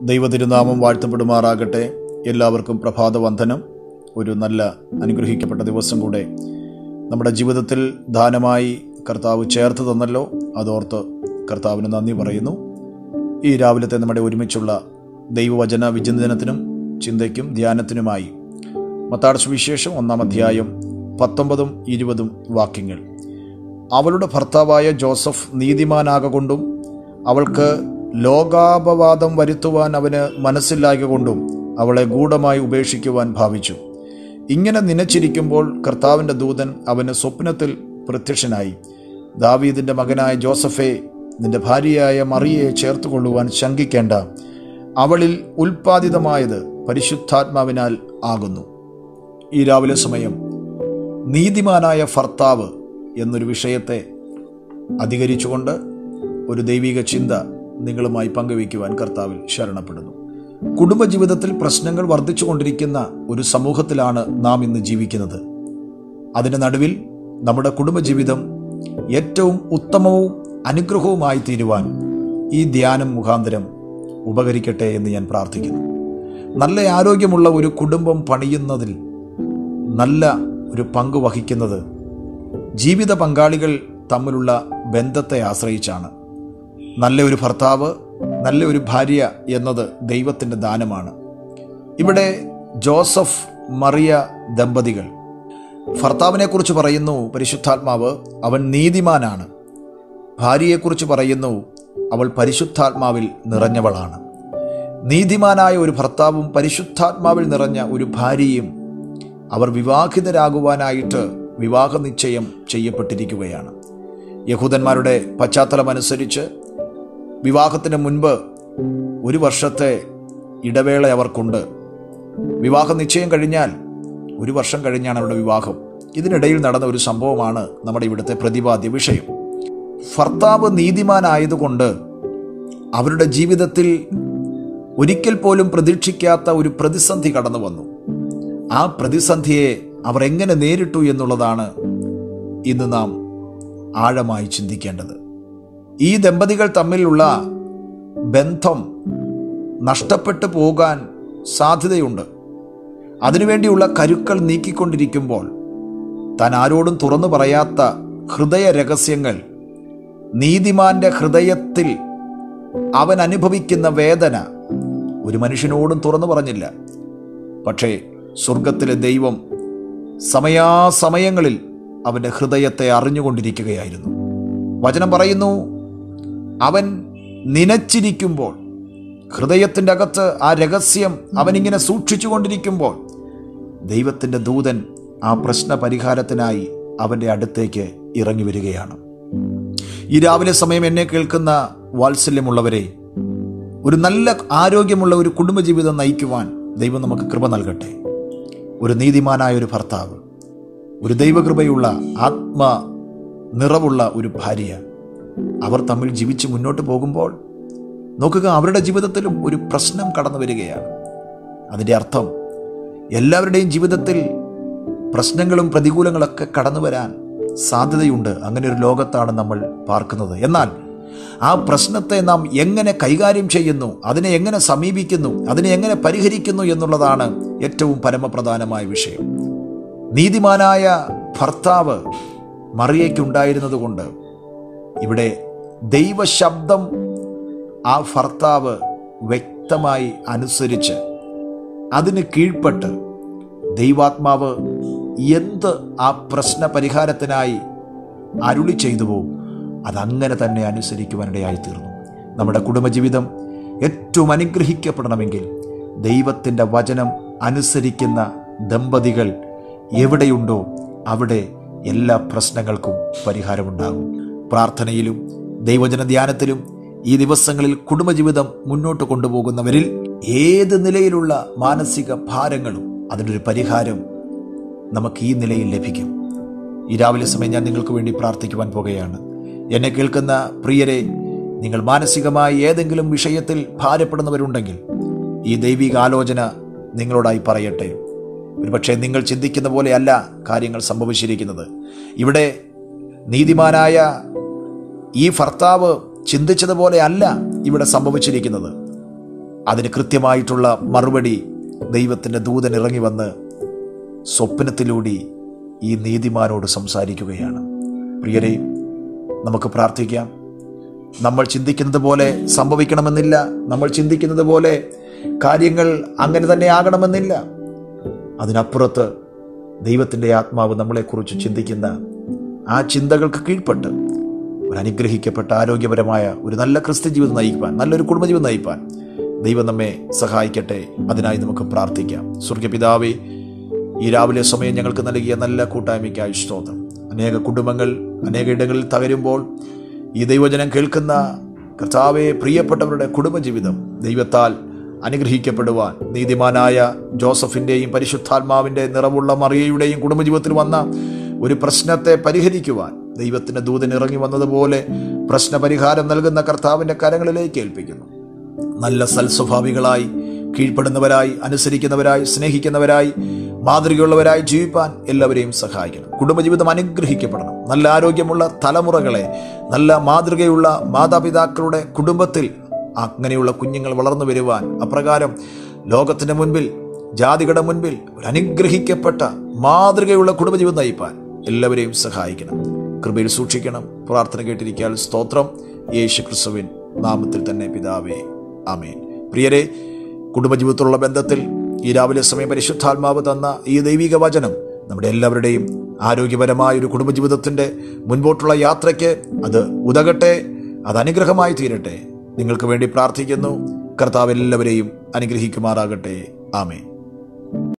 ദൈവതിരുനാമം വാഴ്ത്തപ്പെടുമാറാകട്ടെ എല്ലാവർക്കും പ്രഭാതവന്ദനം ഒരു നല്ല അനുഗ്രഹിക്കപ്പെട്ട ദിവസം കൂടെ നമ്മുടെ ജീവിതത്തിൽ ദാനമായി കർത്താവ് ചേർത്ത് തന്നല്ലോ അതോർത്ത് കർത്താവിന് നന്ദി പറയുന്നു ഈ രാവിലത്തെ നമ്മുടെ ഒരുമിച്ചുള്ള ദൈവവചന വിചിന്തനത്തിനും ചിന്തയ്ക്കും ധ്യാനത്തിനുമായി മത്താട് സുവിശേഷം ഒന്നാം അധ്യായം പത്തൊമ്പതും ഇരുപതും വാക്യങ്ങൾ അവളുടെ ഭർത്താവായ ജോസഫ് നീതിമാനാകൊണ്ടും അവൾക്ക് ലോകാപവാദം വരുത്തുവാൻ അവന് മനസ്സിലായ കൊണ്ടും അവളെ ഗൂഢമായി ഉപേക്ഷിക്കുവാൻ ഭാവിച്ചു ഇങ്ങനെ നനച്ചിരിക്കുമ്പോൾ കർത്താവിൻ്റെ ദൂതൻ അവന് സ്വപ്നത്തിൽ പ്രത്യക്ഷനായി ദാവീദിൻ്റെ മകനായ ജോസഫെ നിന്റെ ഭാര്യയായ മറിയെ ചേർത്തുകൊള്ളുവാൻ ശങ്കിക്കേണ്ട അവളിൽ ഉൽപ്പാദിതമായത് പരിശുദ്ധാത്മാവിനാൽ ആകുന്നു ഈ രാവിലെ സമയം നീതിമാനായ ഭർത്താവ് എന്നൊരു വിഷയത്തെ അധികരിച്ചുകൊണ്ട് ഒരു ദൈവിക ചിന്ത നിങ്ങളുമായി പങ്കുവയ്ക്കുവാൻ കർത്താവിൽ ശരണപ്പെടുന്നു കുടുംബജീവിതത്തിൽ പ്രശ്നങ്ങൾ വർദ്ധിച്ചുകൊണ്ടിരിക്കുന്ന ഒരു സമൂഹത്തിലാണ് നാം ഇന്ന് ജീവിക്കുന്നത് അതിന് നടുവിൽ നമ്മുടെ കുടുംബജീവിതം ഏറ്റവും ഉത്തമവും അനുഗ്രഹവുമായി തീരുവാൻ ഈ ധ്യാനം മുഖാന്തരം ഉപകരിക്കട്ടെ എന്ന് ഞാൻ പ്രാർത്ഥിക്കുന്നു നല്ല ആരോഗ്യമുള്ള ഒരു കുടുംബം പണിയുന്നതിൽ നല്ല ഒരു പങ്ക് വഹിക്കുന്നത് ജീവിത പങ്കാളികൾ തമ്മിലുള്ള ബന്ധത്തെ ആശ്രയിച്ചാണ് നല്ല ഒരു ഭർത്താവ് നല്ല ഒരു ഭാര്യ എന്നത് ദൈവത്തിൻ്റെ ദാനമാണ് ഇവിടെ ജോസഫ് മറിയ ദമ്പതികൾ ഭർത്താവിനെക്കുറിച്ച് പറയുന്നു പരിശുദ്ധാത്മാവ് അവൻ നീതിമാനാണ് ഭാര്യയെക്കുറിച്ച് പറയുന്നു അവൾ പരിശുദ്ധാത്മാവിൽ നിറഞ്ഞവളാണ് നീതിമാനായ ഒരു ഭർത്താവും പരിശുദ്ധാത്മാവിൽ നിറഞ്ഞ ഒരു ഭാര്യയും അവർ വിവാഹിതരാകുവാനായിട്ട് വിവാഹ നിശ്ചയം ചെയ്യപ്പെട്ടിരിക്കുകയാണ് യഹൂദന്മാരുടെ പശ്ചാത്തലമനുസരിച്ച് വിവാഹത്തിന് മുൻപ് ഒരു വർഷത്തെ ഇടവേള അവർക്കുണ്ട് വിവാഹ നിശ്ചയം കഴിഞ്ഞാൽ ഒരു വർഷം കഴിഞ്ഞാണ് അവരുടെ വിവാഹം ഇതിനിടയിൽ നടന്ന ഒരു സംഭവമാണ് നമ്മുടെ ഇവിടുത്തെ പ്രതിപാദ്യ വിഷയം ഭർത്താവ് നീതിമാനായതുകൊണ്ട് അവരുടെ ജീവിതത്തിൽ ഒരിക്കൽ പോലും പ്രതീക്ഷിക്കാത്ത ഒരു പ്രതിസന്ധി കടന്നു വന്നു ആ പ്രതിസന്ധിയെ അവർ എങ്ങനെ നേരിട്ടു എന്നുള്ളതാണ് ഇന്ന് നാം ആഴമായി ചിന്തിക്കേണ്ടത് ഈ ദമ്പതികൾ തമ്മിലുള്ള ബന്ധം നഷ്ടപ്പെട്ടു പോകാൻ സാധ്യതയുണ്ട് അതിനുവേണ്ടിയുള്ള കരുക്കൾ നീക്കിക്കൊണ്ടിരിക്കുമ്പോൾ താൻ ആരോടും തുറന്നു പറയാത്ത ഹൃദയ രഹസ്യങ്ങൾ നീതിമാന്റെ ഹൃദയത്തിൽ അവൻ അനുഭവിക്കുന്ന വേദന ഒരു മനുഷ്യനോടും തുറന്നു പറഞ്ഞില്ല പക്ഷേ സ്വർഗത്തിലെ ദൈവം സമയാസമയങ്ങളിൽ അവൻ്റെ ഹൃദയത്തെ അറിഞ്ഞുകൊണ്ടിരിക്കുകയായിരുന്നു വചനം പറയുന്നു അവൻ നനച്ചിരിക്കുമ്പോൾ ഹൃദയത്തിൻ്റെ അകത്ത് ആ രഹസ്യം അവനിങ്ങനെ സൂക്ഷിച്ചു കൊണ്ടിരിക്കുമ്പോൾ ദൈവത്തിൻ്റെ ദൂതൻ ആ പ്രശ്ന പരിഹാരത്തിനായി അവൻ്റെ അടുത്തേക്ക് ഇറങ്ങി വരികയാണ് ഈ രാവിലെ സമയം എന്നെ കേൾക്കുന്ന വാത്സല്യമുള്ളവരെ ഒരു നല്ല ആരോഗ്യമുള്ള ഒരു കുടുംബജീവിതം നയിക്കുവാൻ ദൈവം നമുക്ക് കൃപ നൽകട്ടെ ഒരു നീതിമാനായ ഒരു ഭർത്താവ് ഒരു ദൈവകൃപയുള്ള ആത്മ നിറവുള്ള ഒരു ഭാര്യ അവർ തമ്മിൽ ജീവിച്ച് മുന്നോട്ട് പോകുമ്പോൾ നോക്കുക അവരുടെ ജീവിതത്തിലും ഒരു പ്രശ്നം കടന്നു വരികയാണ് അതിൻ്റെ അർത്ഥം എല്ലാവരുടെയും ജീവിതത്തിൽ പ്രശ്നങ്ങളും പ്രതികൂലങ്ങളൊക്കെ കടന്നു വരാൻ സാധ്യതയുണ്ട് അങ്ങനെ ഒരു ലോകത്താണ് നമ്മൾ പാർക്കുന്നത് എന്നാൽ ആ പ്രശ്നത്തെ നാം എങ്ങനെ കൈകാര്യം ചെയ്യുന്നു അതിനെ എങ്ങനെ സമീപിക്കുന്നു അതിനെ എങ്ങനെ പരിഹരിക്കുന്നു എന്നുള്ളതാണ് ഏറ്റവും പരമപ്രധാനമായ വിഷയം നീതിമാനായ ഭർത്താവ് മറിയയ്ക്കുണ്ടായിരുന്നതുകൊണ്ട് ഇവിടെ ദൈവശബ്ദം ആ ഭർത്താവ് വ്യക്തമായി അനുസരിച്ച് അതിന് കീഴ്പ്പെട്ട് ദൈവാത്മാവ് എന്ത് ആ പ്രശ്ന പരിഹാരത്തിനായി അരുളി ചെയ്തുവോ അതങ്ങനെ തന്നെ അനുസരിക്കുവാനിടയായി തീർന്നു നമ്മുടെ കുടുംബജീവിതം ഏറ്റവും അനുഗ്രഹിക്കപ്പെടണമെങ്കിൽ ദൈവത്തിൻ്റെ വചനം അനുസരിക്കുന്ന ദമ്പതികൾ എവിടെയുണ്ടോ അവിടെ എല്ലാ പ്രശ്നങ്ങൾക്കും പരിഹാരമുണ്ടാകും പ്രാർത്ഥനയിലും ദൈവജന ധ്യാനത്തിലും ഈ ദിവസങ്ങളിൽ കുടുംബജീവിതം മുന്നോട്ട് കൊണ്ടുപോകുന്നവരിൽ ഏത് നിലയിലുള്ള മാനസിക ഭാരങ്ങളും അതിനൊരു പരിഹാരം നമുക്ക് ഈ നിലയിൽ ലഭിക്കും ഈ രാവിലെ സമയം ഞാൻ നിങ്ങൾക്ക് വേണ്ടി പ്രാർത്ഥിക്കുവാൻ പോകുകയാണ് എന്നെ കേൾക്കുന്ന പ്രിയരെ നിങ്ങൾ മാനസികമായി ഏതെങ്കിലും വിഷയത്തിൽ ഭാരപ്പെടുന്നവരുണ്ടെങ്കിൽ ഈ ദൈവിക ആലോചന നിങ്ങളോടായി പറയട്ടെ ഒരുപക്ഷെ നിങ്ങൾ ചിന്തിക്കുന്ന പോലെയല്ല കാര്യങ്ങൾ സംഭവിച്ചിരിക്കുന്നത് ഇവിടെ നീതിമാനായ ഈ ഭർത്താവ് ചിന്തിച്ചതുപോലെ അല്ല ഇവിടെ സംഭവിച്ചിരിക്കുന്നത് അതിന് കൃത്യമായിട്ടുള്ള മറുപടി ദൈവത്തിൻ്റെ ദൂതൻ ഇറങ്ങി വന്ന് സ്വപ്നത്തിലൂടെ ഈ നീതിമാനോട് സംസാരിക്കുകയാണ് പ്രിയരെ നമുക്ക് പ്രാർത്ഥിക്കാം നമ്മൾ ചിന്തിക്കുന്നത് പോലെ സംഭവിക്കണമെന്നില്ല നമ്മൾ ചിന്തിക്കുന്നത് പോലെ കാര്യങ്ങൾ അങ്ങനെ തന്നെ ആകണമെന്നില്ല അതിനപ്പുറത്ത് ദൈവത്തിൻ്റെ ആത്മാവ് നമ്മളെക്കുറിച്ച് ചിന്തിക്കുന്ന ആ ചിന്തകൾക്ക് കീഴ്പ്പെട്ട് ഒരു അനുഗ്രഹിക്കപ്പെട്ട ആരോഗ്യപരമായ ഒരു നല്ല ക്രിസ്ത്യ ജീവിതം നയിക്കാൻ നല്ലൊരു കുടുംബജീവിതം നയിക്കാൻ ദൈവം നമ്മെ സഹായിക്കട്ടെ അതിനായി നമുക്ക് പ്രാർത്ഥിക്കാം സ്വർഗപിതാവേ ഈ രാവിലെ സമയം ഞങ്ങൾക്ക് നൽകിയ നല്ല കൂട്ടായ്മയ്ക്കായി സ്തോത്രം അനേക കുടുംബങ്ങൾ അനേക ഇടങ്ങളിൽ തകരുമ്പോൾ ഈ ദൈവജനം കേൾക്കുന്ന കർത്താവെ പ്രിയപ്പെട്ടവരുടെ കുടുംബജീവിതം ദൈവത്താൽ അനുഗ്രഹിക്കപ്പെടുവാൻ നീതിമാനായ ജോസഫിൻ്റെയും പരിശുദ്ധാത്മാവിൻ്റെ നിറവുള്ള മറിയയുടെയും കുടുംബജീവിതത്തിൽ വന്ന ഒരു പ്രശ്നത്തെ പരിഹരിക്കുവാൻ ദൈവത്തിൻ്റെ ദൂതൻ ഇറങ്ങി വന്നതുപോലെ പ്രശ്നപരിഹാരം നൽകുന്ന കർത്താവിൻ്റെ കരങ്ങളിലേക്ക് ഏൽപ്പിക്കുന്നു നല്ല സൽസ്വഭാവികളായി കീഴ്പ്പെടുന്നവരായി അനുസരിക്കുന്നവരായി സ്നേഹിക്കുന്നവരായി മാതൃകയുള്ളവരായി ജീവിപ്പാൻ എല്ലാവരെയും സഹായിക്കണം കുടുംബജീവിതം അനുഗ്രഹിക്കപ്പെടണം നല്ല ആരോഗ്യമുള്ള തലമുറകളെ നല്ല മാതൃകയുള്ള മാതാപിതാക്കളുടെ കുടുംബത്തിൽ അങ്ങനെയുള്ള കുഞ്ഞുങ്ങൾ വളർന്നു വരുവാൻ അപ്രകാരം ലോകത്തിന്റെ മുൻപിൽ ജാതികളുടെ മുൻപിൽ ഒരു അനുഗ്രഹിക്കപ്പെട്ട മാതൃകയുള്ള കുടുംബജീവിതം നയിപ്പാൻ എല്ലാവരെയും സഹായിക്കണം കൃപയിൽ സൂക്ഷിക്കണം പ്രാർത്ഥന കേട്ടിരിക്കാൻ സ്തോത്രം യേശു ക്രിസ്തുവിൻ നാമത്തിൽ തന്നെ പിതാവേ ആമേൻ പ്രിയരെ കുടുംബജീവിതത്തിലുള്ള ബന്ധത്തിൽ ഈ രാവിലെ സമയം പരിശുദ്ധാത്മാവ് തന്ന ഈ ദൈവിക വചനം നമ്മുടെ എല്ലാവരുടെയും ആരോഗ്യപരമായ ഒരു കുടുംബജീവിതത്തിന്റെ മുൻപോട്ടുള്ള യാത്രയ്ക്ക് അത് ഉതകട്ടെ അത് അനുഗ്രഹമായി തീരട്ടെ നിങ്ങൾക്ക് വേണ്ടി പ്രാർത്ഥിക്കുന്നു കർത്താവ് എല്ലാവരെയും അനുഗ്രഹിക്കുമാറാകട്ടെ ആമേൻ